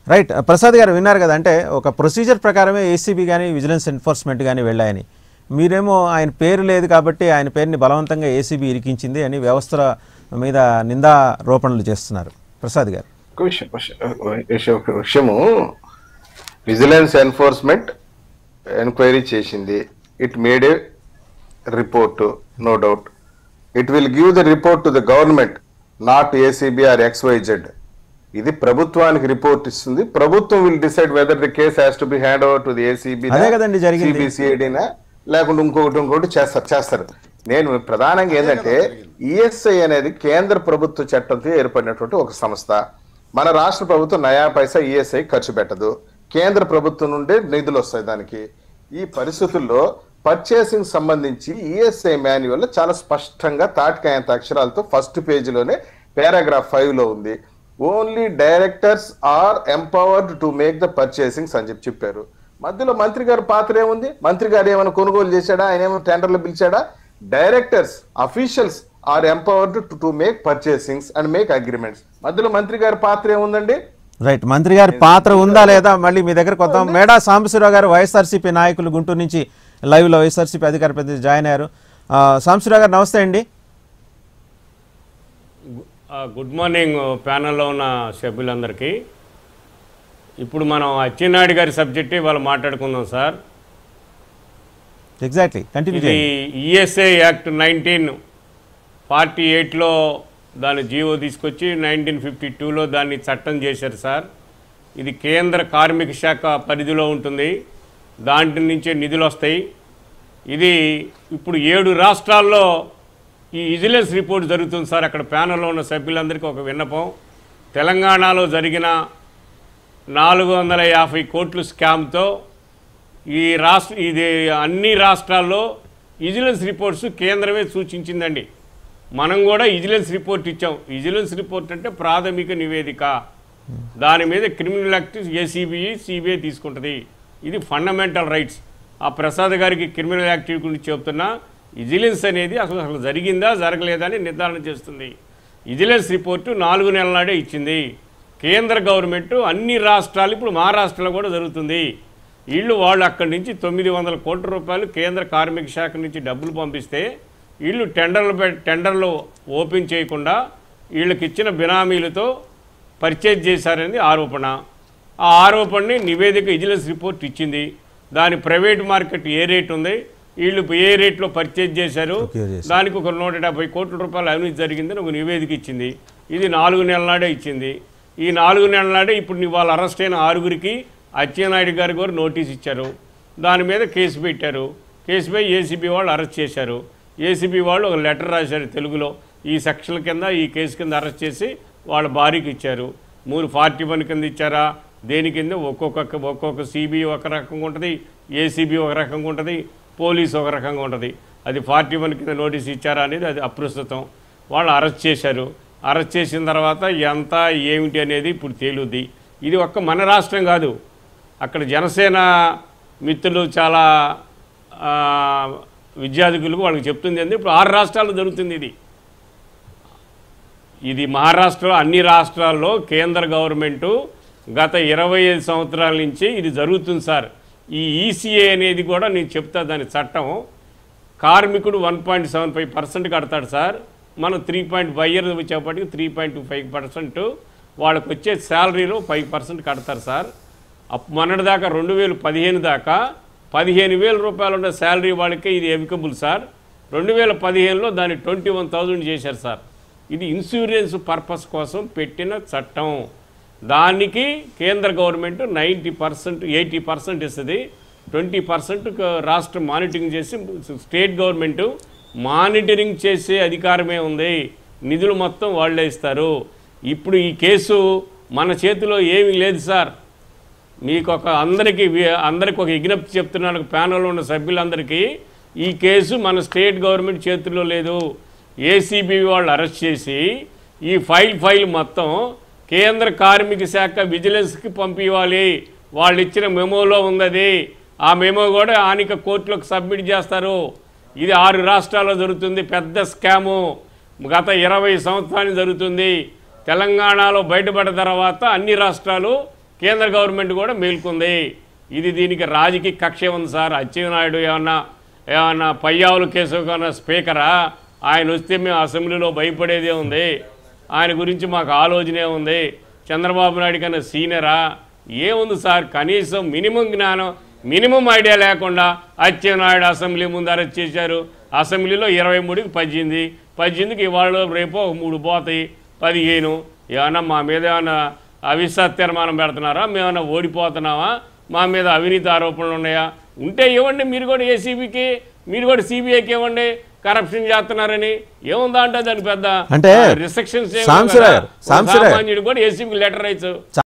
Right Prasad గారు విన్నారు కదా అంటే ఒక ప్రొసీజర్ ప్రకారమే ఏసీబీ కానీ విజిలెన్స్ ఎన్ఫోర్స్మెంట్ కానీ వెళ్ళాయని మీరేమో ఆయన పేరు లేదు కాబట్టి ఆయన పేరుని బలవంతంగా ఏసీబీ ఇరికించింది అని వ్యవస్థల మీద నిందారోపణలు చేస్తున్నారు ప్రసాద్ గారు ఒక విషయం విషయం- విషయం ఒక విషయము విజిలెన్స్ ఎన్ఫోర్స్మెంట్ ఎంక్వైరీ చేసింది it made a report no doubt it will give the report to the government not ACB or XYZ ఇది ప్రభుత్వానికి రిపోర్ట్ ఇస్తుంది ప్రభుత్వం will decide whether the case has to be hand over to the ACB అదే కదండి జరిగింది. సిబిసిఐడినా లేకుంటే ఇంకొకటి ఇంకొకటి చేస్తారు చేస్తారు నేను ప్రధానంగా ఏంటంటే ఈఎస్ఐ అనేది కేంద్ర ప్రభుత్వ చట్టంతో ఏర్పడినటువంటి ఒక సంస్థ మన రాష్ట్ర ప్రభుత్వం నయా పైసా ఈఎస్ఐ ఖర్చు పెట్టదు కేంద్ర ప్రభుత్వం నుండే నిధులు వస్తాయి దానికి ఈ పరిస్థితుల్లో పర్చేసింగ్ సంబంధించి ఈఎస్ఐ మాన్యువల్ చాలా స్పష్టంగా తాటికాయంత అక్షరాలతో ఫస్ట్ పేజీలోనే పారాగ్రాఫ్ ఫైవ్ లో ఉంది only directors are empowered to make the purchasings అని చెప్పి చెప్పారు మధ్యలో మంత్రి గారి పాత్ర ఏముంది మంత్రి గారు ఏమైనా కొనుగోలు చేశాడా ఆయన ఏమైనా టెండర్లు పిలిచాడా directors officials are empowered to make purchasings and make agreements మధ్యలో మంత్రి గారి పాత్ర ఏముందండి రైట్ మంత్రి గారి పాత్ర ఉందా లేదా మళ్ళీ మీ దగ్గరకు వద్దాం మేడా సాంబశివరావు గారు వైఎస్ఆర్సీపీ నాయకులు గుంటూరు నుంచి లైవ్లో వైఎస్ఆర్సీపీ అధికార ప్రతినిధి జాయిన్ అయ్యారు ఆ, సాంబశివరావు గారు నమస్తే అండి ఆ, గుడ్ మార్నింగ్ ప్యానల్లో ఉన్న సభ్యులందరికీ ఇప్పుడు మనం అచ్చెన్నాయుడు గారి సబ్జెక్టే ఇవాళ మాట్లాడుకుందాం సార్ ఎగ్జాక్ట్లీ కంటిన్యూ ఇది చేయండి ఈఎస్ఐ యాక్ట్ నైన్టీన్ ఫార్టీ ఎయిట్లో దాని జీవో తీసుకొచ్చి నైన్టీన్ ఫిఫ్టీ టూలో దాన్ని చట్టం చేశారు సార్ ఇది కేంద్ర కార్మిక శాఖ పరిధిలో ఉంటుంది దాంట్లో నుంచే నిధులు వస్తాయి ఇది ఇప్పుడు ఏడు రాష్ట్రాల్లో ఈ విజిలెన్స్ రిపోర్ట్ జరుగుతుంది సార్ అక్కడ ప్యానల్లో ఉన్న సభ్యులందరికీ ఒక విన్నపం తెలంగాణలో జరిగిన నాలుగు వందల యాభై కోట్లు స్కామ్తో ఈ రాష్ట్ర ఇది అన్ని రాష్ట్రాల్లో విజిలెన్స్ రిపోర్ట్స్ కేంద్రమే సూచించిందండి మనం కూడా విజిలెన్స్ రిపోర్ట్ ఇచ్చాం విజిలెన్స్ రిపోర్ట్ అంటే ప్రాథమిక నివేదిక దాని మీద క్రిమినల్ యాక్ట్ ఏసీబీ సిబిఐ తీసుకుంటుంది ఇది ఫండమెంటల్ రైట్స్ ఆ ప్రసాద్ గారికి క్రిమినల్ యాక్ట్ గురించి చెప్తున్నా విజిలెన్స్ అనేది అసలు అసలు జరిగిందా జరగలేదా అని నిర్ధారణ చేస్తుంది విజిలెన్స్ రిపోర్టు నాలుగు నెలల నాడే ఇచ్చింది కేంద్ర గవర్నమెంట్ అన్ని రాష్ట్రాలు ఇప్పుడు మహారాష్ట్రలో కూడా జరుగుతుంది వీళ్ళు వాళ్ళు అక్కడి నుంచి తొమ్మిది వందల కోట్ల రూపాయలు కేంద్ర కార్మిక శాఖ నుంచి డబ్బులు పంపిస్తే వీళ్ళు టెండర్లు పె- టెండర్లు ఓపెన్ చేయకుండా వీళ్ళకి ఇచ్చిన బినామీలతో పర్చేజ్ చేశారనేది ఆరోపణ ఆ ఆరోపణని నివేదిక విజిలెన్స్ రిపోర్ట్ ఇచ్చింది దాని ప్రైవేట్ మార్కెట్ ఏ రేట్ ఉంది వీళ్ళు ఏ రేట్లో పర్చేజ్ చేశారు Procure చేశారు. దానికి ఒక నూట డెబ్బై కోట్ల రూపాయలు అవినీతి జరిగిందని ఒక నివేదిక ఇచ్చింది ఇది నాలుగు నెలల నాడే ఇచ్చింది ఈ నాలుగు నెలల నాడే ఇప్పుడు నీ వాళ్ళు అరెస్ట్ అయిన ఆరుగురికి అచ్చెన్నాయుడు గారు కూడా నోటీస్ ఇచ్చారు దాని మీద కేసు పెట్టారు కేసుపై ఏసీబీ వాళ్ళు అరెస్ట్ చేశారు ఏసీబీ వాళ్ళు ఒక లెటర్ రాశారు తెలుగులో ఈ సెక్షన్ కింద ఈ కేసు కింద అరెస్ట్ చేసి వాళ్ళ భార్యకి ఇచ్చారు మూడు ఫార్టీ వన్ కింద ఇచ్చారా దేని కింద ఒక్కొక్క ఒక్కొక్క సిబి ఒక రకంగా ఉంటుంది ఏసీబీ ఒక రకంగా ఉంటుంది పోలీస్ ఒక రకంగా ఉంటుంది అది ఫార్టీ వన్ కింద నోటీస్ ఇచ్చారా అనేది అది అప్రస్తుతం వాళ్ళు అరెస్ట్ చేశారు అరెస్ట్ చేసిన తర్వాత ఎంత ఏమిటి అనేది ఇప్పుడు తేలుద్ది ఇది ఒక్క మన రాష్ట్రం కాదు అక్కడ జనసేన మిత్రులు చాలా ఆ, విద్యార్థికులకు వాళ్ళకి చెప్తుంది ఏంది ఇప్పుడు ఆరు రాష్ట్రాల్లో జరుగుతుంది ఇది ఇది మహారాష్ట్ర అన్ని రాష్ట్రాల్లో కేంద్ర గవర్నమెంటు గత ఇరవై ఐదు సంవత్సరాల నుంచి ఇది జరుగుతుంది సార్ ఈ ఈసీఏ అనేది కూడా నేను చెప్తా దాని చట్టం కార్మికుడు one point seven five percent కడతాడు సార్ మనం త్రీ పాయింట్ ఫైవ్ ఇయర్ వచ్చేప్పటికి three point two five percent వాళ్ళకి వచ్చే శాలరీలో ఫైవ్ పర్సెంట్ కడతారు సార్ అప్ మొన్నటి దాకా రెండు వేలు పదిహేను దాకా పదిహేను వేల రూపాయలు ఉన్న శాలరీ వాళ్ళకే ఇది ఎవికబుల్ సార్ రెండు వేల పదిహేనులో దాన్ని ట్వంటీ వన్ థౌజండ్ చేశారు సార్ ఇది ఇన్సూరెన్స్ పర్పస్ కోసం పెట్టిన చట్టం దానికి కేంద్ర government ninety percent eighty percent ఇస్తుంది ట్వంటీ పర్సెంట్ రాష్ట్రం మానిటరింగ్ చేసి స్టేట్ గవర్నమెంట్ మానిటరింగ్ చేసే అధికారమే ఉంది నిధులు మొత్తం వాళ్ళే ఇస్తారు ఇప్పుడు ఈ కేసు మన చేతిలో ఏమీ లేదు సార్ మీకు ఒక అందరికీ వి- అందరికి ఒక విజ్ఞప్తి చెప్తున్నాను ప్యానల్లో ఉన్న సభ్యులందరికీ ఈ కేసు మన స్టేట్ గవర్నమెంట్ చేతుల్లో లేదు ఏసీబీ వాళ్ళు అరెస్ట్ చేసి ఈ ఫైల్ ఫైల్ మొత్తం కేంద్ర కార్మిక శాఖ విజిలెన్స్కి పంపించాలి వాళ్ళు ఇచ్చిన మెమోలో ఉన్నది ఆ మెమో కూడా ఆనిక కోర్టులకు సబ్మిట్ చేస్తారు ఇది ఆరు రాష్ట్రాల్లో జరుగుతుంది పెద్ద స్కాము గత ఇరవై సంవత్సరాలు జరుగుతుంది తెలంగాణలో బయటపడిన తర్వాత అన్ని రాష్ట్రాలు కేంద్ర గవర్నమెంట్ కూడా మేల్కొంది ఇది దీనికి రాజకీయ కక్ష ఉంది సార్ అచ్చెన్నాయుడు ఏమన్నా ఏమన్నా పయ్యావుల కేసు కన్నా స్పీకరా ఆయన వస్తే మేము అసెంబ్లీలో భయపడేదే ఉంది ఆయన గురించి మాకు ఆలోచనే ఉంది చంద్రబాబు నాయుడు కన్నా సీనియరా ఏముంది సార్ కనీసం మినిమం జ్ఞానం మినిమం ఐడియా లేకుండా అచ్చెన్నాయుడు అసెంబ్లీ ముందు అరెస్ట్ చేశారు అసెంబ్లీలో ఇరవై మూడుకి పద్దెనిమిది పద్దెనిమిదికి ఇవాళ రేపు ఒక మూడు పోతాయి పదిహేను ఏమన్నా మా మీద ఏమన్నా అవిశ్వాస తీర్మానం పెడుతున్నారా మేమన్నా ఓడిపోతున్నామా మా మీద అవినీతి ఆరోపణలు ఉన్నాయా ఉంటే ఇవ్వండి మీరు కూడా ఏసీబీకి మీరు కూడా సిబిఐకి ఇవ్వండి కరప్షన్ చేస్తున్నారని ఏముందా అంటే దాని పెద్ద అంటే రిస్ట్రిక్షన్స్ సాంబశివరావు గారు, సాంబశివరావు గారు. సామాన్యుడు కూడా ఏసీబీకి లెటర్ రైట్స్